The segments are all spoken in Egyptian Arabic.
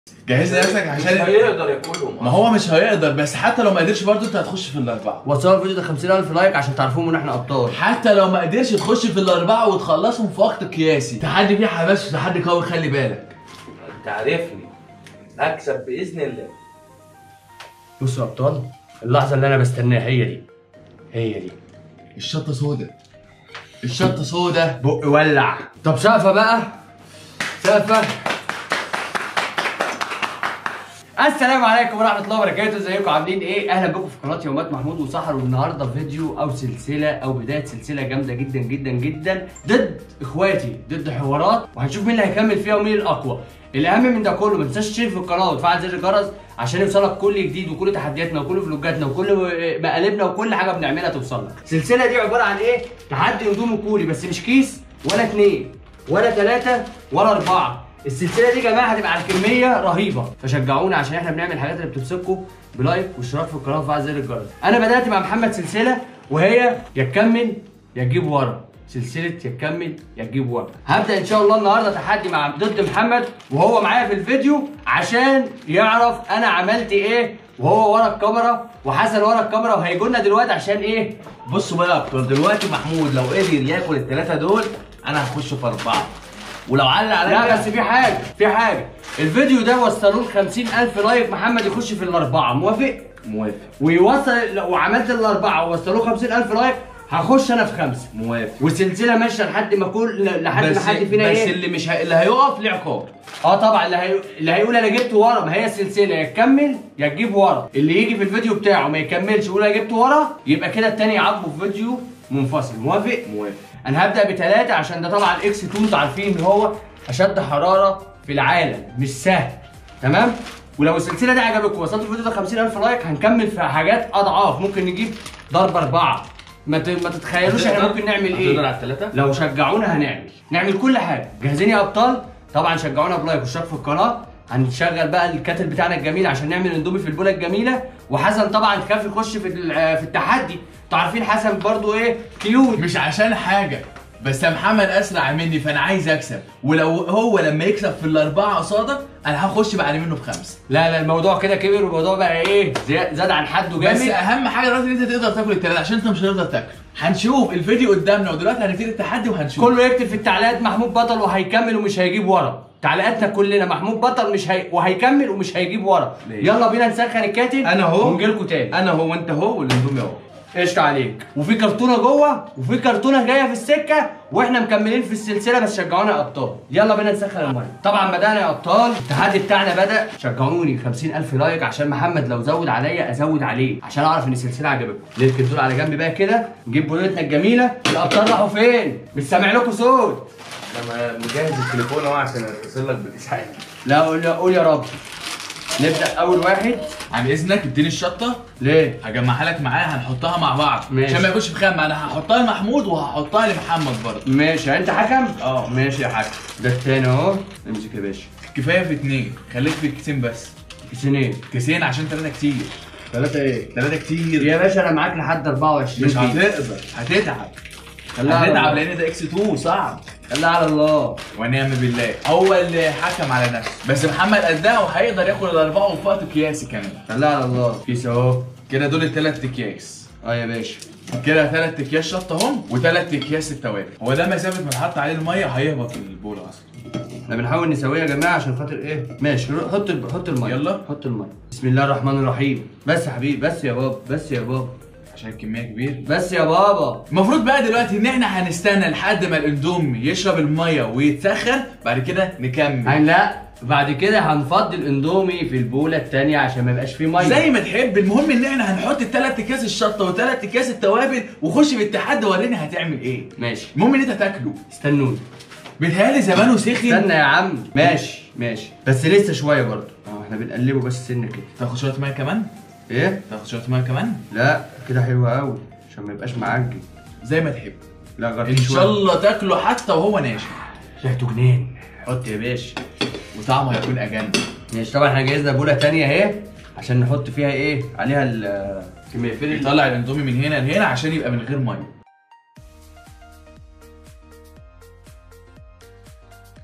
جهز نفسك عشان مش هيقدر ياكلهم ما هو مش هيقدر بس حتى لو ما قدرش برضه انت هتخش في الاربعه وصلوا الفيديو ده 50000 لايك عشان تعرفوهم ان احنا ابطال حتى لو ما قدرش تخش في الاربعه وتخلصهم في وقت قياسي تحدي فيه حماس تحدي قوي خلي بالك انت عارفني هكسب باذن الله بصوا يا ابطال اللحظه اللي انا بستناها هي دي هي دي الشطه سودا الشطه سودا بق ولع طب سقفه بقى سقفه السلام عليكم ورحمه الله وبركاته ازيكم عاملين ايه اهلا بكم في قناه يومات محمود وسحر والنهارده فيديو او سلسله او بدايه سلسله جامده جدا جدا جدا ضد اخواتي ضد حوارات وهنشوف مين اللي هيكمل فيها ومين الاقوى الاهم من ده كله ما تنساش تشترك في القناه وتفعل زر الجرس عشان يوصلك كل جديد وكل تحدياتنا وكل فلوجاتنا وكل مقالبنا وكل حاجه بنعملها توصلك السلسله دي عباره عن ايه تحدي هدوم كوري بس مش كيس ولا اتنين ولا ثلاثه ولا اربعه السلسله دي يا جماعه هتبقى على كميه رهيبه فشجعونا عشان احنا بنعمل الحاجات اللي بتبسطكم بلايك واشتراك في القناه وفعل زر الجرس انا بدات مع محمد سلسله وهي يا تكمل يا تجيب ورا سلسله يا تكمل يا تجيب ورا هبدا ان شاء الله النهارده تحدي مع ضد محمد وهو معايا في الفيديو عشان يعرف انا عملت ايه وهو ورا الكاميرا وحسن ورا الكاميرا وهيجوا لنا دلوقتي عشان ايه بصوا بقى يا ابطال دلوقتي محمود لو قدر ياكل الثلاثه دول انا هخش في اربعه ولو علق عليا لا بس في حاجه في حاجه الفيديو ده وصلوه ل 50000 لايك محمد يخش في الاربعه موافق موافق ويوصل لو عملت الاربعه ووصلوه 50000 لايك هخش انا في خمسه موافق والسلسله ماشيه لحد ما كل لحد ما بس حد فينا بس ايه اللي مش ه... اللي هيقف ليه عقاب اه طبعا اللي, هي... اللي هيقول انا جبت ورا ما هي السلسله يا تكمل يا تجيب ورا اللي يجي في الفيديو بتاعه ما يكملش يقول انا جبت ورا يبقى كده التاني يعاقبه في فيديو منفصل موافق موافق انا هبدا بثلاثه عشان ده طبعا اكس 2 انتوا عارفين ان هو اشد حراره في العالم مش سهل تمام ولو السلسله دي عجبتكم وصلت الفيديو ده 50000 لايك هنكمل في حاجات اضعاف ممكن نجيب ضرب اربعه ما ت... ما تتخيلوش احنا ممكن نعمل هتقدر ايه على الثلاثه لو شجعونا هنعمل نعمل كل حاجه جاهزين يا ابطال طبعا شجعونا بلايك واشتراك في القناه هنشغل بقى الكاتل بتاعنا الجميل عشان نعمل اندومي في البوله الجميله وحسن طبعا خاف يخش في ال- في التحدي انتوا عارفين حسن برضو ايه كيوت مش عشان حاجه بس يا محمد اسرع مني فانا عايز اكسب ولو هو لما يكسب في الاربعه قصادك انا هخش بعد منه بخمسه لا لا الموضوع كده كبر والموضوع بقى ايه زي- زاد عن حده بس جامد اهم حاجه دلوقتي ان انت تقدر تاكل التلاته عشان انت مش هتقدر تاكل هنشوف الفيديو قدامنا ودلوقتي هنبتدي التحدي وهنشوف كله يكتب في التعليقات محمود بطل وهيكمل ومش هيجيب ورا تعليقاتنا كلنا محمود بطل مش هي... وهيكمل ومش هيجيب ورا ماشي. يلا بينا نسخن الكاتل أنا أهو. ونجيلكوا تاني انا هو انت هو والاندومي اهو قشطة عليك وفي كرتونه جوه وفي كرتونه جايه في السكه واحنا مكملين في السلسله بس شجعونا يا ابطال يلا بينا نسخن الميه طبعا بدانا يا ابطال التحدي بتاعنا بدا شجعوني 50000 لايك عشان محمد لو زود عليا ازود عليه عشان اعرف ان السلسله عجبتكم نركن دول على جنب بقى كده نجيب بولتنا الجميله الابطال راحوا فين مش سامع لكم صوت انا مجهز التليفون اهو عشان اتصل لك بالاسعاف لا قول قول يا رب نبدا اول واحد عن اذنك اديني الشطه ليه هجمعها لك معايا هنحطها مع بعض ماشي. عشان ما يكونش في خام انا هحطها لمحمود وهحطها لمحمد برضه ماشي انت حكم اه ماشي يا حكم ده التاني اهو امسك يا باشا كفايه في اتنين خليك في كيسين بس كيسين كيسين عشان تلاته كتير ثلاثة ايه؟ تلاته كتير يا باشا انا معاك لحد 24 مش كيلو. هتقدر هتتعب خليها على هتتعب الله. لان ده اكس 2 صعب خليها على الله ونعم بالله هو اللي حكم على نفسه بس محمد قدها وهيقدر ياكل الاربعه وفي وقت قياسي كمان خليها على الله كيس اهو كده دول الثلاث اكياس اه يا باشا كده ثلاث اكياس شطه اهم وثلاث اكياس التوابل هو ده مسافه ما نحط عليه الميه هيهبط البوله اصلا احنا بنحاول نسويها يا جماعه عشان خاطر ايه؟ ماشي رو- حط ال- حط الميه يلا. حط الميه بسم الله الرحمن الرحيم بس يا حبيبي بس يا بابا بس يا بابا عشان الكميه كبيره بس يا بابا المفروض بقى دلوقتي ان احنا هنستنى لحد ما الاندومي يشرب الميه ويتسخن بعد كده نكمل هن لا بعد كده هنفضي الاندومي في البوله الثانيه عشان ما يبقاش فيه ميه زي ما تحب المهم ان احنا هنحط الثلاث اكياس الشطه وثلاث اكياس التوابل وخش في التحدي وريني هتعمل ايه ماشي المهم ان انت تاكله استنوني بيتهيألي زمانه سخن استنى يا عم ماشي ماشي بس لسه شويه برضه اه احنا بنقلبه بس سنه كده تاخد شويه ميه كمان ايه تاخد شويه ميه كمان لا كده حلو قوي عشان ما يبقاش معجن زي ما تحب لا غير ان شاء الله تاكله حتى وهو ناشف ريحته جنان حط يا باشا وطعمه هيكون اجن ماشي طبعا احنا جهزنا بوله تانية اهي عشان نحط فيها ايه عليها الكميه فين ال- يطلع الاندومي من هنا لهنا عشان يبقى من غير ميه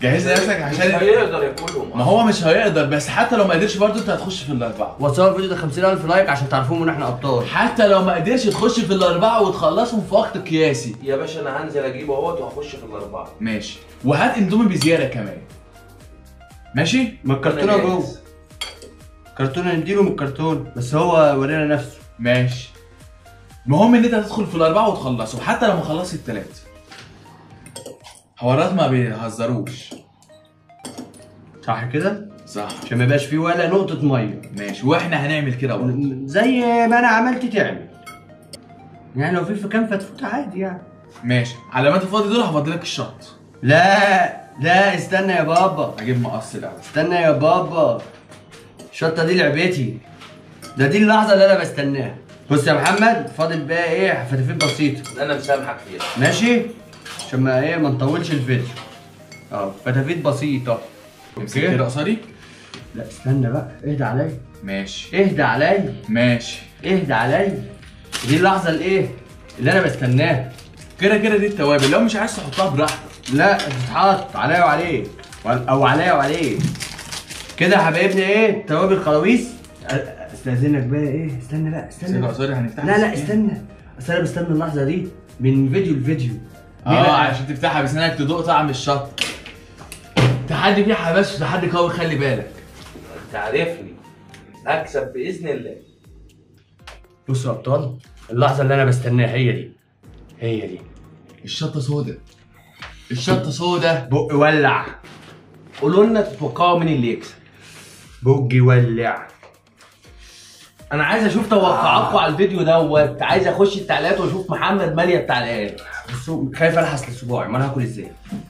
جهز نفسك مش عشان هيقدر ياكلهم ما هو مش هيقدر بس حتى لو ما قدرش برضه انت هتخش في الاربعه وصلوا الفيديو ده 50000 لايك عشان تعرفوهم ان احنا ابطال حتى لو ما قدرش تخش في الاربعه وتخلصهم في وقت قياسي يا باشا انا هنزل اجيبه اهوت وهخش في الاربعه ماشي وهات اندومي بزياده كمان ماشي ما الكرتونه أنا جوه جاهز. كرتونه نديله من الكرتون بس هو ورينا نفسه ماشي المهم ان انت تدخل في الاربعه وتخلصوا حتى لو ما خلصت الثلاثه حوارات ما بيهزروش صح كده صح عشان ما يبقاش فيه ولا نقطه ميه ماشي واحنا هنعمل كده برضه زي ما انا عملت تعمل يعني لو في في كام فتفوت عادي يعني ماشي على ما انت فاضي دول هفضي لك الشط لا لا استنى يا بابا اجيب مقص الاول استنى يا بابا الشطه دي لعبتي ده دي اللحظه اللي انا بستناها بص يا محمد فاضل بقى ايه فتافيت بسيطه انا مسامحك فيها ماشي عشان ما ايه ما نطولش الفيديو اه فتافيت بسيطه امسك كده قصري لا استنى بقى اهدى عليا ماشي اهدى عليا ماشي اهدى عليا دي اللحظه الايه اللي انا بستناها كده كده دي التوابل لو مش عايز تحطها براحتك لا تتحط عليا وعليك وعل- او عليا وعليك كده يا حبايبنا ايه توابل خلاويص أ- استاذنك بقى ايه استنى بقى استنى امسك بقى. قصري هنفتحها لا لا بسكين. استنى اصل انا بستنى اللحظه دي من فيديو لفيديو ليه اه بقى؟ عشان تفتحها بسنانك تدوق طعم الشط تحدي فيه حماس وتحدي قوي خلي بالك انت عارفني هكسب باذن الله بصوا يا ابطال اللحظه اللي انا بستناها هي دي هي دي الشطه سودا الشطه سودا بق ولع قولوا لنا تتوقعوا مين اللي يكسب بق ولع انا عايز اشوف توقعاتكم على الفيديو دوت عايز اخش التعليقات واشوف محمد ماليه التعليقات بصوا خايف الحس لصباعي ما انا هاكل ازاي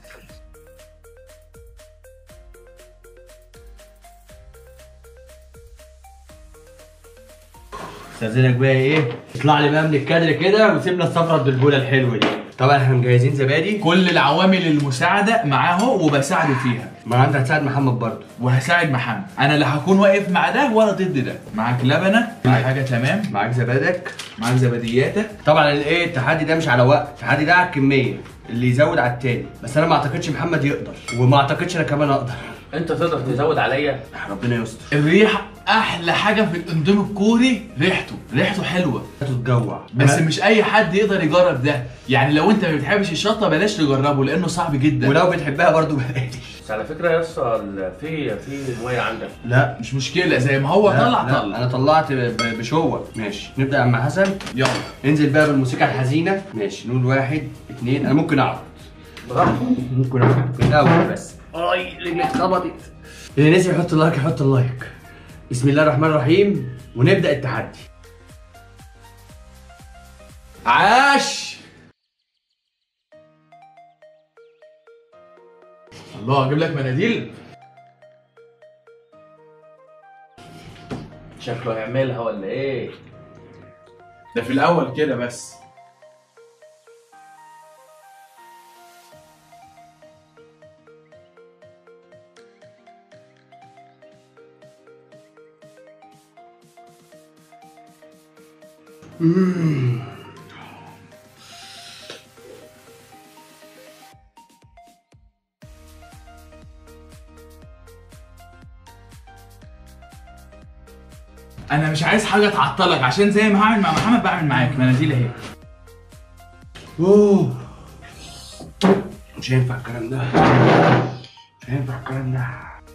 استاذنك بقى ايه اطلع لي بقى من الكادر كده وسيبنا الصفرة بالبوله الحلوه دي طبعا احنا مجهزين زبادي كل العوامل المساعده معاه وبساعده فيها ما انت هتساعد محمد برضه وهساعد محمد انا لا هكون واقف مع ده ولا ضد ده معاك لبنه كل حاجه تمام معاك زبادك معاك زبدياتك طبعا الايه التحدي ده مش على وقت التحدي ده على الكميه اللي يزود على التاني بس انا ما اعتقدش محمد يقدر وما اعتقدش انا كمان اقدر انت تقدر تزود عليا ربنا يستر الريحه احلى حاجه في الاندومي الكوري ريحته ريحته حلوه هتتجوع بس أنا- مش اي حد يقدر يجرب ده يعني لو انت ما بتحبش الشطه بلاش تجربه لانه صعب جدا ولو بتحبها برضه بلاش بس على فكره يا اسطى في في ميه عندك لا مش مشكله زي ما هو لا، طلع لا، طلع انا طلعت ب- ب- بشوه ماشي نبدا يا عم حسن يلا ننزل بقى بالموسيقى الحزينه ماشي نقول واحد اتنين انا ممكن اقعد براحتك ممكن اقعد الاول بس اي رجلي اتخبطت اللي نسي يحط اللايك يحط اللايك بسم الله الرحمن الرحيم ونبدا التحدي عاش الله اجيب لك مناديل شكله هيعملها ولا ايه ده في الاول كده بس انا مش عايز حاجه تعطلك عشان زي ما هعمل مع محمد بعمل معاك مناديل اهي اوه مش هينفع الكلام ده مش هينفع الكلام ده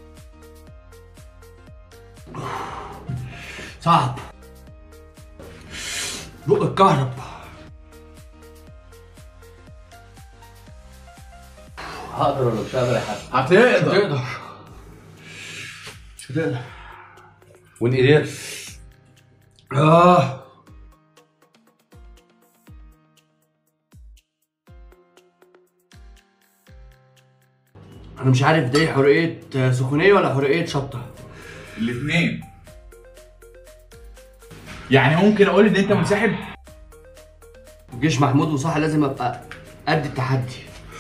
صعب بق الكهرب هقدر ولا مش هقدر يا حسن هتقدر تقدر مش هتقدر وان قدرت اه انا مش عارف دي حرقية سخونية ولا حرقية شطة الاثنين يعني ممكن اقول ان انت منسحب جيش محمود وصح لازم ابقى قد التحدي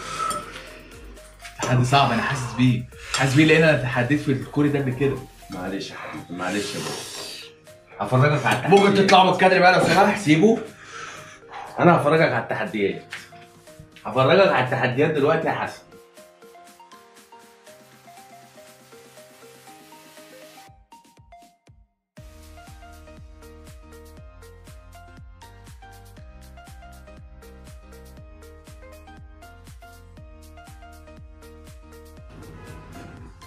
تحدي صعب انا حاسس بيه حاسس بيه لان انا تحديت في الكوري ده قبل كده معلش يا حبيبي معلش يا بابا هفرجك على التحديات ممكن تطلع من الكادر بقى لو سمحت سيبه انا هفرجك على التحديات هفرجك على التحديات دلوقتي يا حسن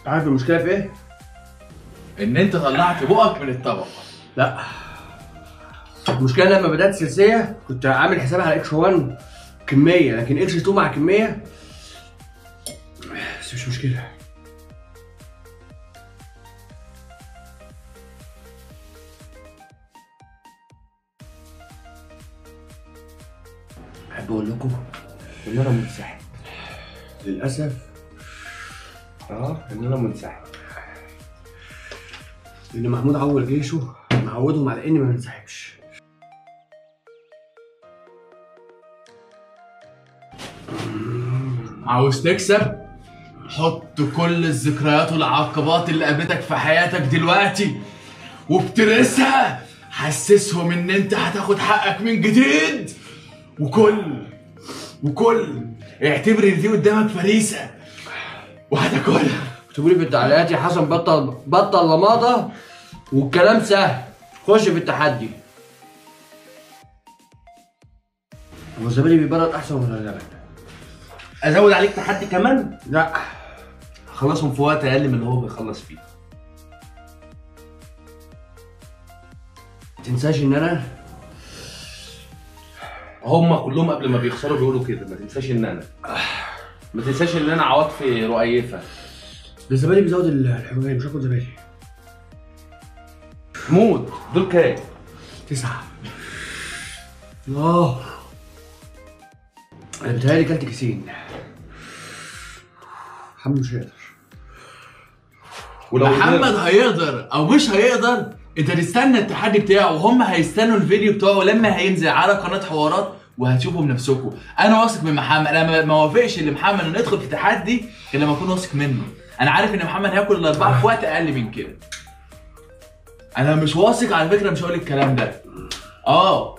عارف المشكله في ايه؟ ان انت طلعت بقك من الطبق لا المشكله لما بدات سلسله كنت عامل حسابي على اكس 1 كميه لكن اكس 2 مع كميه بس مش مشكله احب اقول لكم ان انا منسحب للاسف اه ان انا منسحب لان محمود عور جيشه معودهم على اني ما بنسحبش عاوز تكسب حط كل الذكريات والعقبات اللي قابلتك في حياتك دلوقتي وابترسها حسسهم ان انت هتاخد حقك من جديد وكل وكل اعتبر ان دي قدامك فريسه وهتاكلها اكتبوا لي في التعليقات يا حسن بطل بطل لماضه والكلام سهل خش في التحدي هو الزبادي بيبرد احسن ولا اللبن؟ ازود عليك تحدي كمان لا خلصهم في وقت اقل من اللي هو بيخلص فيه تنساش ان انا هم كلهم قبل ما بيخسروا بيقولوا كده ما تنساش ان انا ما تنساش ان انا عواطف رؤيفه ده الزبادي بيزود الحمايه مش هاكل زبادي محمود دول كام؟ تسعة اه انا بيتهيألي كلت كيسين محمد مش هيقدر ولو محمد هيقدر او مش هيقدر انت تستنى التحدي بتاعه وهم هيستنوا الفيديو بتاعه لما هينزل على قناه حوارات وهتشوفوا بنفسكم انا واثق من محمد انا ما- ما وافقش لمحمد انه يدخل في تحدي غير لما اكون واثق منه انا عارف ان محمد هياكل الاربعه في وقت اقل من كده انا مش واثق على فكره مش هقول الكلام ده اه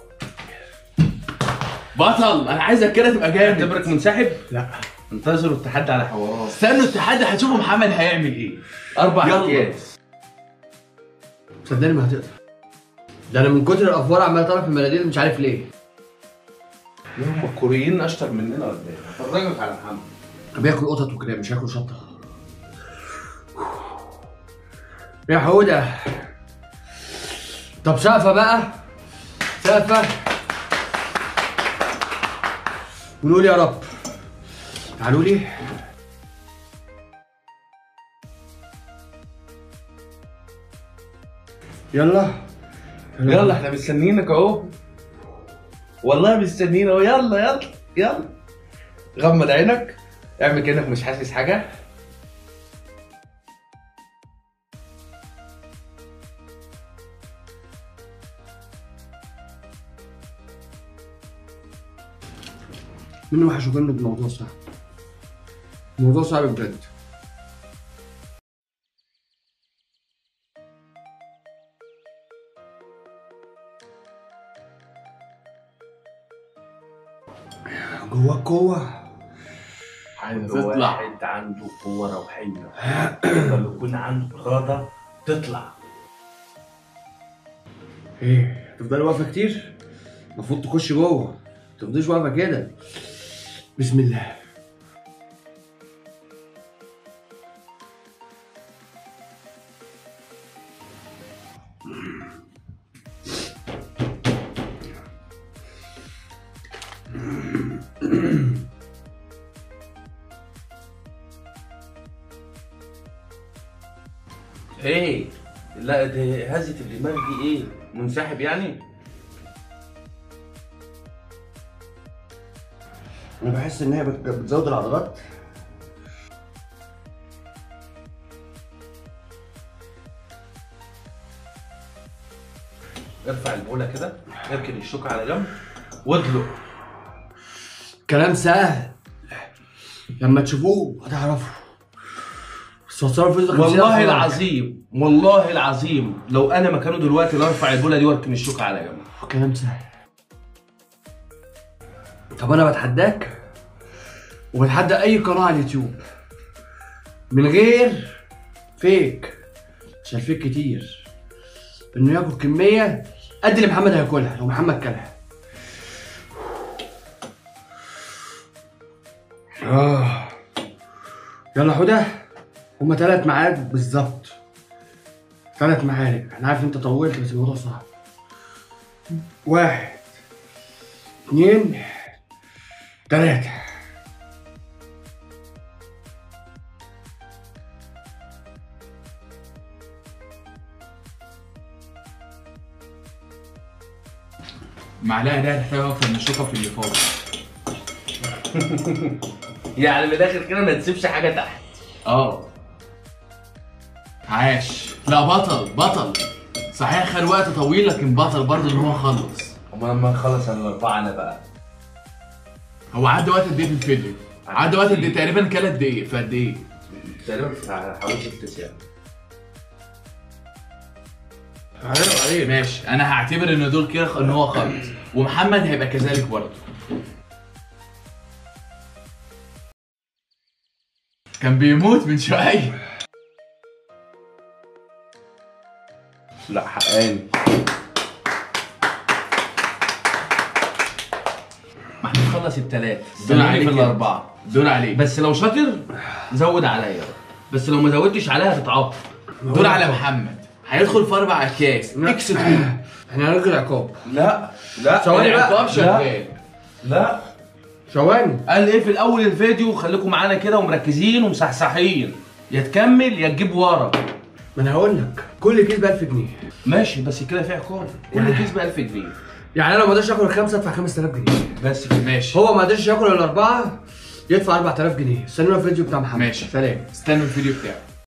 بطل انا عايزك كده تبقى جامد اعتبرك منسحب لا انتظروا التحدي على حوارات استنوا التحدي هتشوفوا محمد هيعمل ايه اربع يلا. اكياس صدقني ما هتقدر ده انا من كتر الافوار عمال اطلع في المناديل مش عارف ليه هم الكوريين اشطر مننا ولا ايه؟ فرجك على محمد بياكل قطط وكلاب مش هياكل شطه يا حوده طب سقفه بقى سقفه ونقول يا رب تعالوا لي يلا يلا احنا مستنيينك اهو والله مستنيين اهو يلا يلا يلا غمض عينك اعمل كانك مش حاسس حاجه منه وحشوكنا بالموضوع صعب الموضوع صعب بجد جواك قوة عايز كل تطلع واحد عنده قوه روحيه يقدر يكون عنده اراده تطلع ايه تفضلي واقفة كتير المفروض تخش جوه تفضليش واقفة كده بسم الله ايه لا دي هزه الدماغ دي ايه منسحب يعني انا بحس ان هي بت- بتزود العضلات ارفع البوله كده اركن الشوكه على جنب وادلق كلام سهل لما تشوفوه هتعرفوا بس هتصوروا الفيديو ده 50 والله مرة. العظيم والله العظيم لو انا مكانه دلوقتي لا ارفع البوله دي واركن الشوكه على جنب كلام سهل طب انا بتحداك وبتحدى اي قناه على اليوتيوب من غير فيك عشان الفيك كتير انه ياكل كميه قد اللي محمد هياكلها لو محمد كلها اه يلا حوده هما ثلاث معارك بالظبط ثلاث معارك انا عارف انت طولت بس الموضوع صعب واحد اثنين ثلاثة معلقه دي هتحتاج اكتر من الشوكه في اللي فوق يعني من الاخر كده ما تسيبش حاجه تحت اه عاش لا بطل بطل صحيح خد وقت طويل لكن بطل برضه ان هو خلص امال لما نخلص الاربعه انا بقى هو عدى وقت قد ايه في الفيديو؟ عدى وقت قد ايه تقريبا ثلاث دقايق في قد ايه؟ تقريبا بتاع حوالي ست ساعات هعرف عليه ماشي انا هعتبر ان دول كده ان هو خلص ومحمد هيبقى كذلك برضه كان بيموت من شويه لا حقاني محمود خلص التلات دول زودني عليك في كده. الاربعه دول عليك بس لو شاطر زود عليا بس لو ما زودتش عليها هتتعاقب دول على محمد هيدخل في اربع اكياس اكس 2 احنا هنلغي العقاب لا لا ثواني بقى. العقاب شغال لا ثواني قال ايه في الاول الفيديو خليكم معانا كده ومركزين ومصحصحين يا تكمل يا تجيب ورا ما انا هقول لك كل كيس ب 1000 جنيه ماشي بس كده في عقاب كل كيس ب 1000 جنيه يعني انا لو ما قدرتش اكل الخمسه ادفع 5000 جنيه بس كده ماشي هو ما قدرش ياكل الاربعه يدفع 4000 جنيه استنونا الفيديو بتاع محمد ماشي. سلام استنوا الفيديو بتاعه